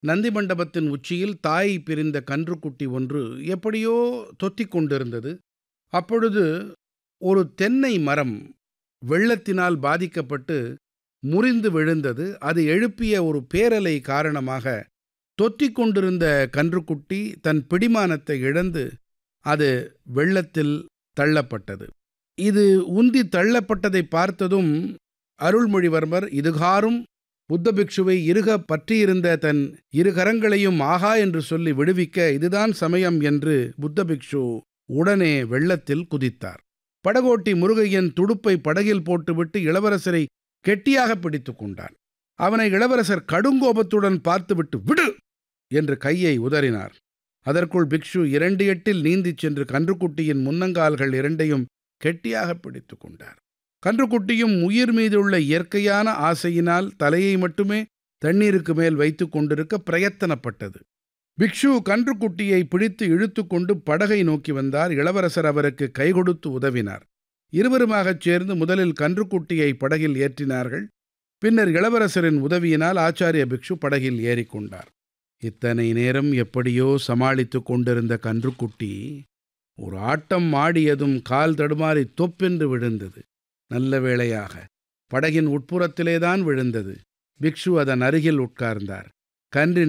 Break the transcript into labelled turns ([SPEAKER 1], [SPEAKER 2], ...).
[SPEAKER 1] நந்தி மண்டபத்தின் உச்சியில் தாய் பிரிந்த கன்றுக்குட்டி ஒன்று எப்படியோ தொத்திக் கொண்டிருந்தது அப்பொழுது ஒரு தென்னை மரம் வெள்ளத்தினால் பாதிக்கப்பட்டு முறிந்து விழுந்தது அது எழுப்பிய ஒரு பேரலை காரணமாக தொத்திக் கொண்டிருந்த கன்றுக்குட்டி தன் பிடிமானத்தை இழந்து அது வெள்ளத்தில் தள்ளப்பட்டது இது உந்தி தள்ளப்பட்டதை பார்த்ததும் அருள்மொழிவர்மர் இதுகாரும் புத்த பிக்ஷுவை இறுக பற்றியிருந்த தன் இரு கரங்களையும் ஆகா என்று சொல்லி விடுவிக்க இதுதான் சமயம் என்று புத்த பிக்ஷு உடனே வெள்ளத்தில் குதித்தார் படகோட்டி முருகையன் துடுப்பை படகில் போட்டுவிட்டு இளவரசரை கெட்டியாக பிடித்து கொண்டான் அவனை இளவரசர் கடுங்கோபத்துடன் பார்த்துவிட்டு விடு என்று கையை உதறினார் அதற்குள் பிக்ஷு இரண்டு எட்டில் நீந்திச் சென்று கன்றுக்குட்டியின் முன்னங்கால்கள் இரண்டையும் கெட்டியாக பிடித்து கொண்டார் கன்றுக்குட்டியும் உயிர் மீதுள்ள இயற்கையான ஆசையினால் தலையை மட்டுமே தண்ணீருக்கு மேல் வைத்து கொண்டிருக்க பிரயத்தனப்பட்டது பிக்ஷு கன்றுக்குட்டியை பிடித்து இழுத்து கொண்டு படகை நோக்கி வந்தார் இளவரசர் அவருக்கு கை கொடுத்து உதவினார் இருவருமாகச் சேர்ந்து முதலில் கன்றுக்குட்டியை படகில் ஏற்றினார்கள் பின்னர் இளவரசரின் உதவியினால் ஆச்சாரிய பிக்ஷு படகில் ஏறிக்கொண்டார் இத்தனை நேரம் எப்படியோ சமாளித்து கொண்டிருந்த கன்றுக்குட்டி ஒரு ஆட்டம் ஆடியதும் கால் தடுமாறி தொப்பென்று விழுந்தது நல்ல வேளையாக படகின் உட்புறத்திலேதான் விழுந்தது பிக்ஷு அதன் அருகில் உட்கார்ந்தார் கன்றின்